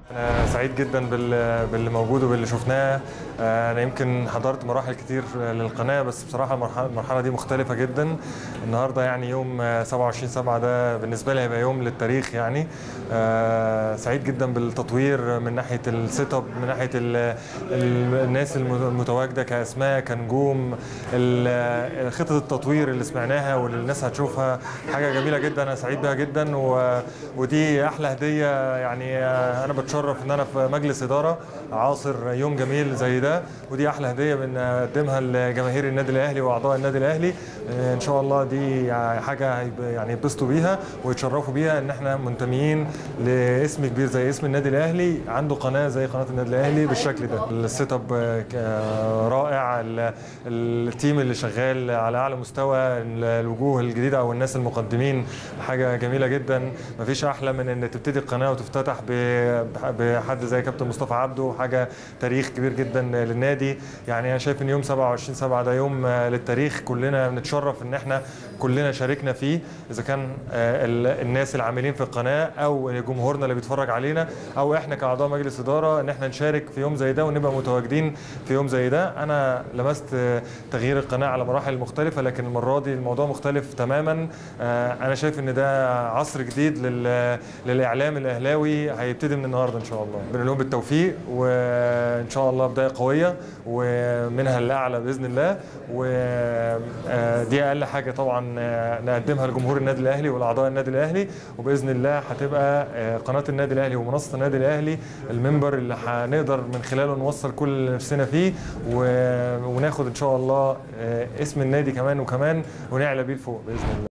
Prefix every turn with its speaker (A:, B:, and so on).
A: أنا سعيد جدا بال- باللي موجود وباللي شفناه آه، أنا يمكن حضرت مراحل كتير للقناة بس بصراحة المرحلة المرحلة دي مختلفة جدا النهاردة يعني يوم آه، 27 7 ده بالنسبة لي هيبقى يوم للتاريخ يعني آه، سعيد جدا بالتطوير من ناحية السيت اب من ناحية ال- ال- الناس الم- المتواجدة كأسماء كنجوم ال- خطة التطوير اللي سمعناها واللي الناس هتشوفها حاجة جميلة جدا أنا سعيد بها جدا و- ودي أحلى هدية يعني آه، أنا بتشرف إن أنا في مجلس إدارة عاصر يوم جميل زي ده ودي أحلى هدية بنقدمها لجماهير النادي الأهلي وأعضاء النادي الأهلي آه، إن شاء الله دي حاجة هيب- يعني يتبسطوا بيها ويتشرفوا بيها إن إحنا منتميين لاسم كبير زي اسم النادي الأهلي عنده قناة زي قناة النادي الأهلي بالشكل ده السيت اب آه، ك- آه، رائع ال- التيم اللي شغال على أعلى مستوى ال- الوجوه الجديدة أو الناس المقدمين حاجة جميلة جدا مفيش أحلى من إن تبتدي القناة وتفتتح ب- بحد زي كابتن مصطفى عبده حاجة تاريخ كبير جدا للنادي يعني أنا شايف إن يوم 27 7 ده يوم آه، للتاريخ كلنا بنتشرف إن إحنا كلنا شاركنا فيه إذا كان آه، ال- الناس العاملين في القناة أو جمهورنا اللي بيتفرج علينا أو إحنا كأعضاء مجلس إدارة إن إحنا نشارك في يوم زي ده ونبقى متواجدين في يوم زي ده أنا لمست آه، تغيير القناة على مراحل مختلفة لكن المرة دي الموضوع مختلف تماما آه، أنا شايف إن ده عصر جديد لل- للإعلام الأهلاوي هيبتدي من النهاردة إن شاء الله بنقول لهم بالتوفيق وإن شاء الله بداية قوية ومنها الأعلى بإذن الله ودي أقل حاجة طبعا آه، نقدمها لجمهور النادي الأهلي والأعضاء النادي الأهلي وبإذن الله هتبقى آه، قناة النادي الأهلي ومنصة النادي الأهلي المنبر اللي هنقدر من خلاله نوصل كل اللي نفسنا فيه و- وناخد إن شاء الله آه، اسم النادي كمان وكمان ونعلى بيه لفوق بإذن الله